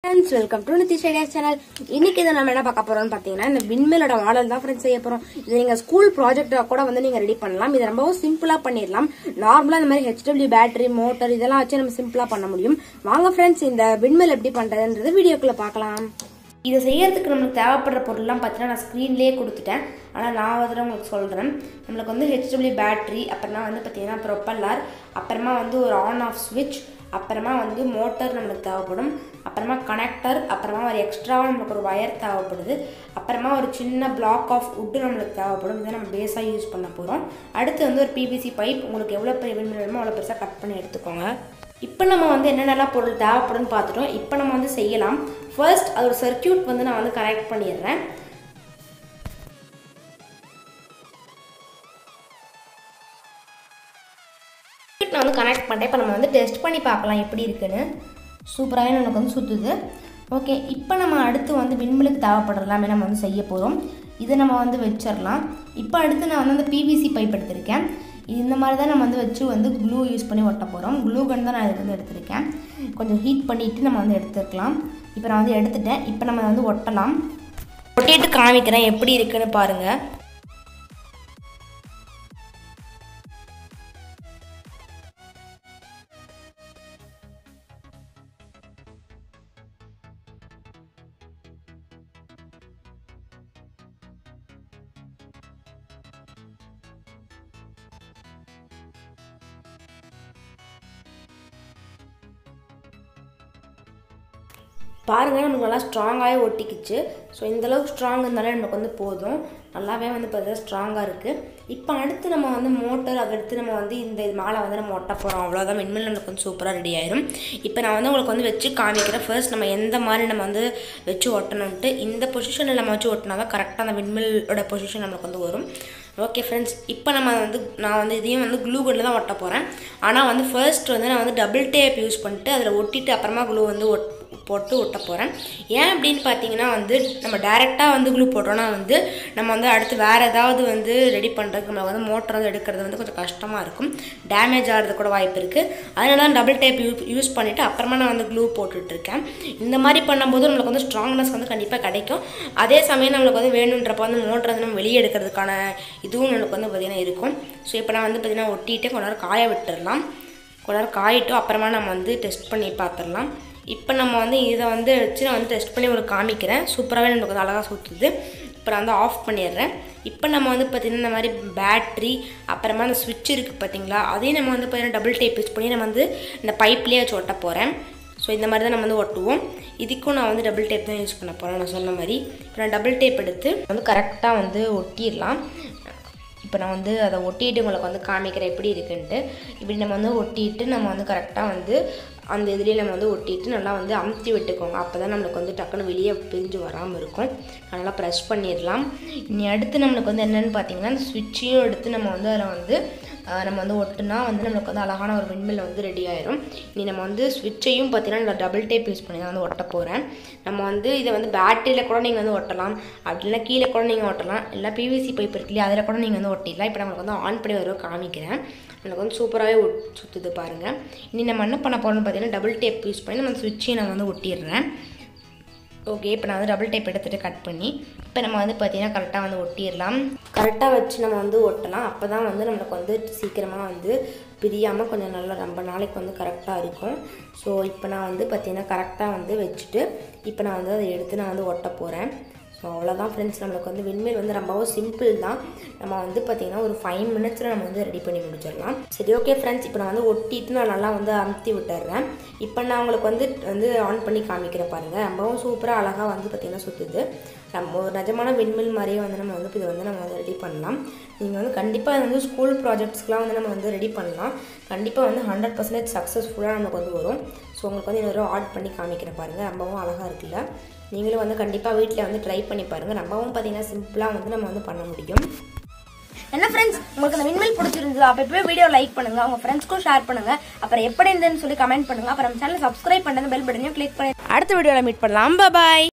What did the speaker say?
friends welcome to Nithish idea channel இன்னைக்கு இதை நம்ம என்ன பார்க்க போறோம்னு பார்த்தீங்கன்னா இந்த விண்மிலோட மாடல் தான் ஃப்ரெண்ட்ஸ் செய்ய போறோம் இது நீங்க ஸ்கூல் ப்ராஜெக்டா கூட வந்து நீங்க ரெடி பண்ணலாம் இது ரொம்பவும் சிம்பிளா பண்ணிடலாம் நார்மலா இந்த மாதிரி ஹெச்டபிள்யூ பேட்டரி மோட்டர் இதெல்லாம் வச்சு நம்ம சிம்பிளா பண்ண முடியும் வாங்க ஃப்ரெண்ட்ஸ் இந்த விண்மில் எப்படி பண்றதுன்றது வீடியோக்குள்ள பார்க்கலாம் இதை செய்யறதுக்கு நம்மளுக்கு தேவைப்படுற பொருள்லாம் பார்த்தீங்கன்னா நான் ஸ்க்ரீன்லேயே கொடுத்துட்டேன் ஆனால் நான் வந்து உங்களுக்கு சொல்கிறேன் நம்மளுக்கு வந்து ஹெச்டபிள்யூ பேட்ரி அப்புறமா வந்து பார்த்தீங்கன்னா ப்ரொப்பல்லர் அப்புறமா வந்து ஒரு ஆன் ஆஃப் ஸ்விட்ச் அப்புறமா வந்து மோட்டர் நம்மளுக்கு தேவைப்படும் அப்புறமா கனெக்டர் அப்புறமா ஒரு எக்ஸ்ட்ராவாக நம்மளுக்கு ஒரு ஒயர் தேவைப்படுது அப்புறமா ஒரு சின்ன பிளாக் ஆஃப் வுட்டு நம்மளுக்கு தேவைப்படும் இதை நம்ம பேஸாக யூஸ் பண்ண போகிறோம் அடுத்து வந்து ஒரு பிவிசி பைப் உங்களுக்கு எவ்வளோ பெரிய விண்மில் வேணுமோ அவ்வளோ பெருசாக கட் பண்ணி எடுத்துக்கோங்க இப்போ நம்ம வந்து என்னென்னலாம் பொருள் தேவைப்படும்னு பார்த்துட்டோம் இப்போ நம்ம வந்து செய்யலாம் ஃபர்ஸ்ட் அதோட சர்க்கியூட் வந்து நான் வந்து கனெக்ட் பண்ணிடுறேன் சர்க்யூட் நான் வந்து கனெக்ட் பண்ணிட்டேன் இப்போ நம்ம வந்து டெஸ்ட் பண்ணி பார்க்கலாம் எப்படி இருக்குன்னு சூப்பராகவே நமக்கு வந்து சுற்றுது ஓகே இப்போ நம்ம அடுத்து வந்து விண்மிலுக்கு தேவைப்படுற எல்லாமே நம்ம வந்து செய்ய போகிறோம் இதை நம்ம வந்து வச்சிடலாம் இப்போ அடுத்து நான் வந்து அந்த பிவிசி பைப் எடுத்திருக்கேன் இந்த மாதிரி தான் நம்ம வந்து வச்சு வந்து க்ளூ யூஸ் பண்ணி ஒட்ட போகிறோம் க்ளூ கன் தான் நான் இதுக்கு வந்து எடுத்திருக்கேன் கொஞ்சம் ஹீட் பண்ணிவிட்டு நம்ம வந்து எடுத்துக்கலாம் இப்போ நான் வந்து எடுத்துட்டேன் இப்போ நம்ம வந்து ஒட்டலாம் ஒட்டிட்டு காமிக்கிறேன் எப்படி இருக்குன்னு பாருங்கள் பாருங்கள் நமக்கு நல்லா ஸ்ட்ராங்காகவே ஒட்டிக்கிச்சு ஸோ இந்தளவுக்கு ஸ்ட்ராங் இருந்தாலே நமக்கு வந்து போதும் நல்லாவே வந்து பார்த்தா ஸ்ட்ராங்காக இருக்குது இப்போ அடுத்து நம்ம வந்து மோட்டர் அதை எடுத்து நம்ம வந்து இந்த இது மேலே வந்து நம்ம ஒட்ட போகிறோம் அவ்வளோதான் மின்மில் நமக்கு வந்து சூப்பராக ரெடி ஆயிரும் இப்போ நான் வந்து உங்களுக்கு வந்து வச்சு காமிக்கிறேன் ஃபர்ஸ்ட் நம்ம எந்த மாதிரி நம்ம வந்து வச்சு ஒட்டணுன்ட்டு இந்த பொசிஷனில் நம்ம வச்சு ஒட்டினா தான் கரெக்டாக அந்த விண்மில்லோட பொசிஷன் நம்மளுக்கு வந்து வரும் ஓகே ஃப்ரெண்ட்ஸ் இப்போ நம்ம வந்து நான் வந்து இதையும் வந்து க்ளூ கன்னில் தான் ஒட்ட போகிறேன் ஆனால் வந்து ஃபர்ஸ்ட் வந்து நான் வந்து டபுள் டேப் யூஸ் பண்ணிட்டு அதில் ஒட்டிட்டு அப்புறமா க்ளூ வந்து ஒட் போட்டு ஒட்ட போகிறேன் ஏன் அப்படின்னு பார்த்தீங்கன்னா வந்து நம்ம டேரெக்டாக வந்து க்ளூ போட்டோன்னா வந்து நம்ம வந்து அடுத்து வேறு ஏதாவது வந்து ரெடி பண்ணுறதுக்கு நம்ம வந்து மோட்டர் வந்து எடுக்கிறது வந்து கொஞ்சம் கஷ்டமாக இருக்கும் டேமேஜ் ஆகிறது கூட வாய்ப்பு இருக்குது அதனால தான் டபுள் டேப் யூ யூஸ் பண்ணிவிட்டு அப்புறமா நான் வந்து க்ளூ போட்டுட்ருக்கேன் இந்த மாதிரி பண்ணும்போது நம்மளுக்கு வந்து ஸ்ட்ராங்னஸ் வந்து கண்டிப்பாக கிடைக்கும் அதே சமயம் நம்மளுக்கு வந்து வேணுன்றப்ப வந்து மோட்டர் வந்து நம்ம வெளியே எடுக்கிறதுக்கான இதுவும் நம்மளுக்கு வந்து பார்த்திங்கன்னா இருக்கும் ஸோ இப்போ நான் வந்து பார்த்திங்கன்னா ஒட்டிட்டு கொஞ்ச நேரம் காய விட்டுடலாம் கொஞ்ச நேரம் காயிட்டும் அப்புறமா நம்ம வந்து டெஸ்ட் பண்ணி பார்த்துடலாம் இப்போ நம்ம வந்து இதை வந்து வச்சு நான் வந்து டெஸ்ட் பண்ணி உங்களுக்கு காமிக்கிறேன் சூப்பராகவே நமக்கு வந்து அழகாக சுற்றுது இப்போ நான் வந்து ஆஃப் பண்ணிடுறேன் இப்போ நம்ம வந்து பார்த்திங்கன்னா இந்த மாதிரி பேட்ரி அப்புறமா அந்த ஸ்விட்ச் இருக்குது பார்த்தீங்களா அதையும் நம்ம வந்து பார்த்திங்கன்னா டபுள் டைப் யூஸ் பண்ணி நம்ம வந்து இந்த பைப்லேயே வச்சு ஒட்ட போகிறேன் ஸோ இந்த மாதிரி தான் நம்ம வந்து ஒட்டுவோம் இதுக்கும் நான் வந்து டபுள் டேப் தான் யூஸ் பண்ண போகிறேன் நான் சொன்ன மாதிரி இப்போ நான் டபுள் டேப் எடுத்து வந்து கரெக்டாக வந்து ஒட்டிடலாம் இப்போ நான் வந்து அதை ஒட்டிட்டு உங்களுக்கு வந்து காமிக்கிறேன் எப்படி இருக்குன்ட்டு இப்படி நம்ம வந்து ஒட்டிட்டு நம்ம வந்து கரெக்டாக வந்து அந்த இதுலேயே நம்ம வந்து ஒட்டிட்டு நல்லா வந்து அமுத்தி விட்டுக்கோங்க அப்போ தான் நம்மளுக்கு வந்து டக்குன்னு வெளியே பிரிஞ்சு வராமல் இருக்கும் நல்லா ப்ரெஸ் பண்ணிடலாம் இனி அடுத்து நம்மளுக்கு வந்து என்னென்னு பார்த்தீங்கன்னா இந்த ஸ்விட்சையும் எடுத்து நம்ம வந்து அதில் வந்து நம்ம வந்து ஒட்டுனா வந்து நம்மளுக்கு வந்து அழகான ஒரு விண்மில் வந்து ரெடி ஆயிரும் இனி நம்ம வந்து ஸ்விட்சையும் பார்த்தீங்கன்னா நான் டபுள் டேப் யூஸ் பண்ணி தான் வந்து ஒட்ட போகிறேன் நம்ம வந்து இதை வந்து பேட்டரியில் கூட நீங்கள் வந்து ஒட்டலாம் அப்படி இல்லைனா கீழே கூட நீங்கள் ஒட்டலாம் இல்லை பிவிசி பைப் இருக்கு இல்லையா அதில் கூட நீங்கள் வந்து ஒட்டிடலாம் இப்போ நம்மளுக்கு வந்து ஆன் பண்ணி வரும் காமிக்கிறேன் எனக்கு வந்து சூப்பராகவே சுற்றுது பாருங்கள் இனி நம்ம என்ன பண்ண போகிறோம்னு பார்த்தீங்கன்னா டபுள் டேப் யூஸ் பண்ணி நம்ம ஸ்விட்சையும் நான் வந்து ஒட்டிடுறேன் ஓகே இப்போ நான் வந்து டபுள் டைப் எடுத்துகிட்டு கட் பண்ணி இப்போ நம்ம வந்து பார்த்திங்கன்னா கரெக்டாக வந்து ஒட்டிடலாம் கரெக்டாக வச்சு நம்ம வந்து ஒட்டலாம் அப்போ தான் வந்து நம்மளுக்கு வந்து சீக்கிரமாக வந்து பிரியாமல் கொஞ்சம் நல்லா ரொம்ப நாளைக்கு வந்து கரெக்டாக இருக்கும் ஸோ இப்போ நான் வந்து பார்த்திங்கன்னா கரெக்டாக வந்து வச்சுட்டு இப்போ நான் வந்து அதை எடுத்து நான் வந்து ஒட்ட போகிறேன் ஸோ அவ்வளோதான் ஃப்ரெண்ட்ஸ் நம்மளுக்கு வந்து விண்மில் வந்து ரொம்பவும் சிம்பிள் தான் நம்ம வந்து பார்த்திங்கன்னா ஒரு ஃபைவ் மினிட்ஸில் நம்ம வந்து ரெடி பண்ணி முடிச்சிடலாம் சரி ஓகே ஃப்ரெண்ட்ஸ் இப்போ நான் வந்து ஒட்டிட்டு நான் நல்லா வந்து அமுத்தி விட்டுறேன் இப்போ நான் உங்களுக்கு வந்து வந்து ஆன் பண்ணி காமிக்கிறேன் பாருங்கள் ரொம்பவும் சூப்பராக அழகாக வந்து பார்த்திங்கன்னா சுற்றுது நம்ம ஒரு நிஜமான விண்மில் மாதிரியே வந்து நம்ம வந்து இதை வந்து நம்ம வந்து ரெடி பண்ணலாம் நீங்கள் வந்து கண்டிப்பாக இது வந்து ஸ்கூல் ப்ராஜெக்ட்ஸ்க்குலாம் வந்து நம்ம வந்து ரெடி பண்ணலாம் கண்டிப்பாக வந்து ஹண்ட்ரட் பர்சன்டேஜ் சக்ஸஸ்ஃபுல்லாக நமக்கு வந்து வரும் ஸோ உங்களுக்கு வந்து இன்னொரு ஆட் பண்ணி காமிக்கிறேன் பாருங்கள் ரொம்பவும் அழகாக இருக்குல்ல நீங்களும் வந்து கண்டிப்பாக வீட்டில் வந்து ட்ரை பண்ணி பாருங்கள் ரொம்பவும் பார்த்தீங்கன்னா சிம்பிளாக வந்து நம்ம வந்து பண்ண முடியும் என்ன ஃப்ரெண்ட்ஸ் உங்களுக்கு இந்த விண்மில் பிடிச்சிருந்தது அப்போ இப்போவே வீடியோ லைக் பண்ணுங்க உங்க ஃப்ரெண்ட்ஸ்க்கும் ஷேர் பண்ணுங்க அப்புறம் எப்படி இருந்ததுன்னு சொல்லி கமெண்ட் பண்ணுங்க அப்புறம் சேனல் சப்ஸ்கிரைப் பண்ணுங்க பெல் பட்டனையும் கிளிக் பண்ணி அடுத்த வீடியோவில் மீட் பண்ணலாம் பாய்